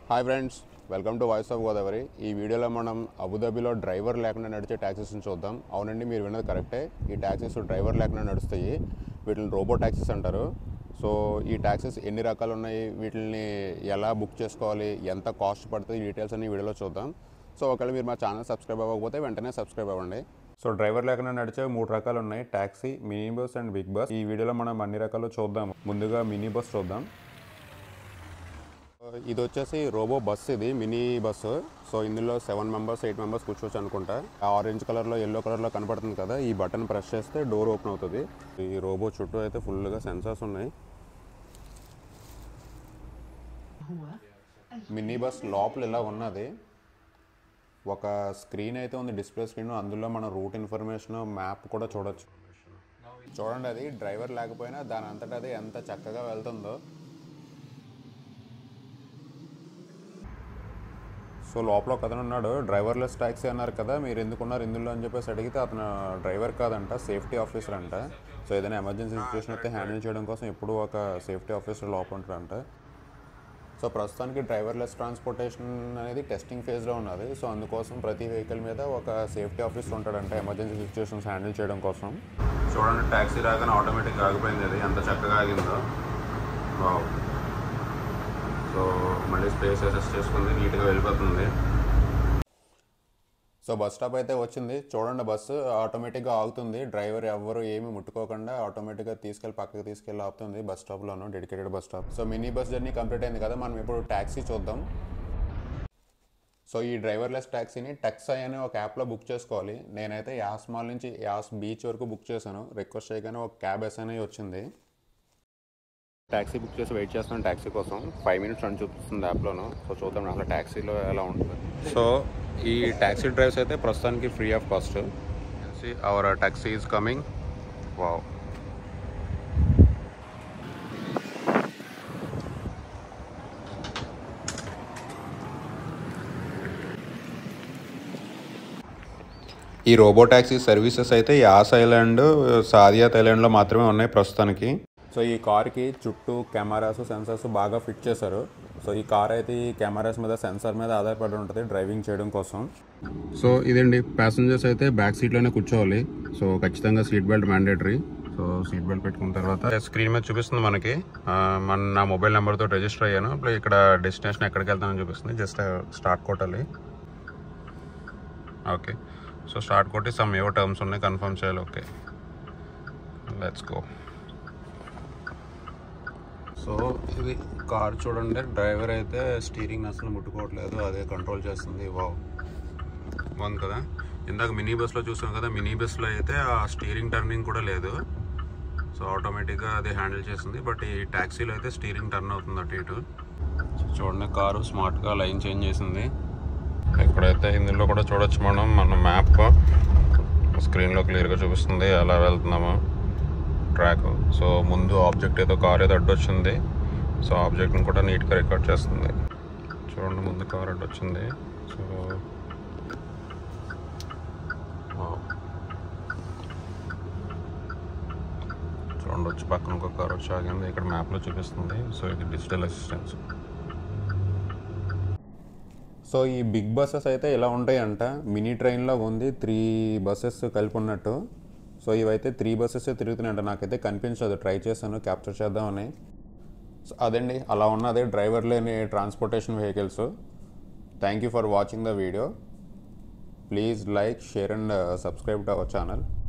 Hi friends welcome to voice of Godavari ఈ వీడియోలో మనం అబుదాబిలో డ్రైవర్ లేకుండా నడిచే ట్యాక్సీస్ని చూద్దాం అవునండి మీరు విన్నది కరెక్టే ఈ ట్యాక్సీస్ డ్రైవర్ లేకుండా నడుస్తాయి వీటిని రోబో ట్యాక్సీస్ అంటారు సో ఈ ట్యాక్సీస్ ఎన్ని రకాలు ఉన్నాయి వీటిని ఎలా బుక్ చేసుకోవాలి ఎంత కాస్ట్ పడుతుంది ఈ డీటెయిల్స్ అన్ని ఈ వీడియోలో చూద్దాం సో ఒకవేళ మీరు మా ఛానల్ సబ్స్క్రైబ్ అవ్వకపోతే వెంటనే సబ్స్క్రైబ్ అవ్వండి సో డ్రైవర్ లేకుండా నడిచే మూడు రకాలు ఉన్నాయి taxi mini bus and big bus ఈ వీడియోలో మనం అన్ని రకాలు చూద్దాం ముందుగా మినీ బస్ చూద్దాం ఇది వచ్చేసి రోబో బస్ ఇది మినీ బస్సు సో ఇందులో సెవెన్ మెంబర్స్ ఎయిట్ మెంబర్స్ కూర్చోవచ్చు అనుకుంటా ఆ ఆరెంజ్ కలర్లో ఎల్లో కలర్లో కనపడుతుంది కదా ఈ బటన్ ప్రెస్ చేస్తే డోర్ ఓపెన్ అవుతుంది ఈ రోబో చుట్టూ అయితే ఫుల్గా సెన్సార్స్ ఉన్నాయి మినీ బస్ లోపల ఇలా ఉన్నది ఒక స్క్రీన్ అయితే ఉంది డిస్ప్లే స్క్రీన్ అందులో మన రూట్ ఇన్ఫర్మేషన్ మ్యాప్ కూడా చూడొచ్చు చూడండి అది డ్రైవర్ లేకపోయినా దాని అంతటా అది ఎంత చక్కగా వెళ్తుందో సో లోపల ఒక అతను ఉన్నాడు డ్రైవర్లెస్ ట్యాక్సీ అన్నారు కదా మీరు ఎందుకున్నారు ఇందులో అని చెప్పేసి అడిగితే అతను డ్రైవర్ కాదంట సేఫ్టీ ఆఫీసర్ అంట సో ఏదైనా ఎమర్జెన్సీ సిచ్యువేషన్ అయితే హ్యాండిల్ చేయడం కోసం ఎప్పుడూ ఒక సేఫ్టీ ఆఫీసర్ లోపల ఉంటారంట సో ప్రస్తుతానికి డ్రైవర్లెస్ ట్రాన్స్పోర్టేషన్ అనేది టెస్టింగ్ ఫేజ్లో ఉన్నది సో అందుకోసం ప్రతి వెహికల్ మీద ఒక సేఫ్టీ ఆఫీసర్ ఉంటాడంట ఎమర్జెన్సీ సిచ్యువేషన్స్ హ్యాండిల్ చేయడం కోసం చూడండి ట్యాక్సీ రాగానే ఆటోమేటిక్గా ఆగిపోయింది అది ఎంత చక్కగా ఆగిందో వావ్ సో మళ్ళీ స్పేస్ అసెస్ చేసుకుంది నీట్గా వెళ్ళిపోతుంది సో బస్ స్టాప్ అయితే వచ్చింది చూడండి బస్సు ఆటోమేటిక్గా ఆగుతుంది డ్రైవర్ ఎవ్వరు ఏమి ముట్టుకోకుండా ఆటోమేటిక్గా తీసుకెళ్ళి పక్కకి తీసుకెళ్ళి ఆపుతుంది బస్ స్టాప్లోను dedicated bus stop so mini bus journey complete అయింది కదా మనం ఇప్పుడు ట్యాక్సీ చూద్దాం సో ఈ డ్రైవర్లెస్ ట్యాక్సీని టెక్సై అనే ఒక యాప్లో బుక్ చేసుకోవాలి నేనైతే యాస్ మాల్ నుంచి యాస్ బీచ్ వరకు బుక్ చేశాను రిక్వెస్ట్ చేయగానే ఒక క్యాబ్ ఎస్ అనేది వచ్చింది ట్యాక్సీ బుక్ చేసి వెయిట్ చేస్తున్నాను ట్యాక్సీ కోసం ఫైవ్ మినిట్స్ అని చూపిస్తుంది యాప్లోను సో చూద్దాం అసలు ట్యాక్సీలో ఎలా ఉంటుంది సో ఈ ట్యాక్సీ డ్రైవ్స్ అయితే ప్రస్తుతానికి free of cost our taxi is coming wow ఈ రోబో ట్యాక్సీ సర్వీసెస్ అయితే యాస్ ఐలాండ్ సాదియా థైలాండ్లో మాత్రమే ఉన్నాయి ప్రస్తుతానికి సో ఈ కార్కి చుట్టూ కెమెరాస్ సెన్సార్స్ బాగా ఫిట్ చేశారు సో ఈ కార్ అయితే ఈ కెమెరాస్ మీద సెన్సార్ మీద ఆధారపడి ఉంటుంది డ్రైవింగ్ చేయడం కోసం సో ఇదండి ప్యాసింజర్స్ అయితే బ్యాక్ సీట్లోనే కూర్చోవాలి సో ఖచ్చితంగా seat belt mandatory so seat belt పెట్టుకున్న తర్వాత స్క్రీన్ మీద చూపిస్తుంది మనకి ఆ, మన నా మొబైల్ నెంబర్తో రిజిస్టర్ అయ్యాను ఇప్పుడు ఇక్కడ డెస్టినేషన్ ఎక్కడికి వెళ్తానని చూపిస్తుంది జస్ట్ స్టార్ట్ కొట్టాలి ఓకే సో స్టార్ట్ కొట్టి సమ్ ఏవో టర్మ్స్ ఉన్నాయి కన్ఫర్మ్ చేయాలి ఓకే లెట్స్ గో సో ఇది కార్ చూడండి డ్రైవర్ అయితే స్టీరింగ్ అసలు ముట్టుకోవట్లేదు అదే కంట్రోల్ చేస్తుంది వావ్ బాగుంది కదా ఇందాక మినీ బస్లో చూసాం కదా మినీ బస్లో అయితే ఆ స్టీరింగ్ టర్నింగ్ కూడా లేదు సో ఆటోమేటిక్గా అది హ్యాండిల్ చేస్తుంది బట్ ఈ ట్యాక్సీలో అయితే స్టీరింగ్ టర్న్ అవుతుంది అటు ఇటు చూడండి కారు స్మార్ట్గా లైన్ చేంజ్ చేసింది ఇక్కడైతే ఇందులో కూడా చూడొచ్చు మనం మన మ్యాప్ స్క్రీన్లో క్లియర్గా చూపిస్తుంది ఎలా వెళ్తున్నామో ట్రాక్ సో ముందు ఆబ్జెక్ట్ ఏదో కార్ ఏదో అడ్డొచ్చింది సో ఆబ్జెక్ట్ని కూడా నీట్గా రికార్డ్ చేస్తుంది చూడండి ముందు కార్ అడ్డొచ్చింది సో వావ్. చూడండి వచ్చి పక్కన ఒక కార్ వచ్చి ఆగింది ఇక్కడ మ్యాప్లో చూపిస్తుంది సో ఇది డిజిటల్ అసిస్టెన్స్ సో ఈ బిగ్ బస్సెస్ అయితే ఇలా ఉంటాయంట మినీ ట్రైన్లో ఉంది త్రీ బస్సెస్ కలిపి ఉన్నట్టు సో ఇవైతే త్రీ బస్సెస్ తిరుగుతున్నాయంట నాకైతే కనిపించదు ట్రై చేశాను క్యాప్చర్ చేద్దామని సో అదండి అలా ఉన్నది డ్రైవర్ లేని transportation vehicles thank you for watching the video please like share and subscribe to our channel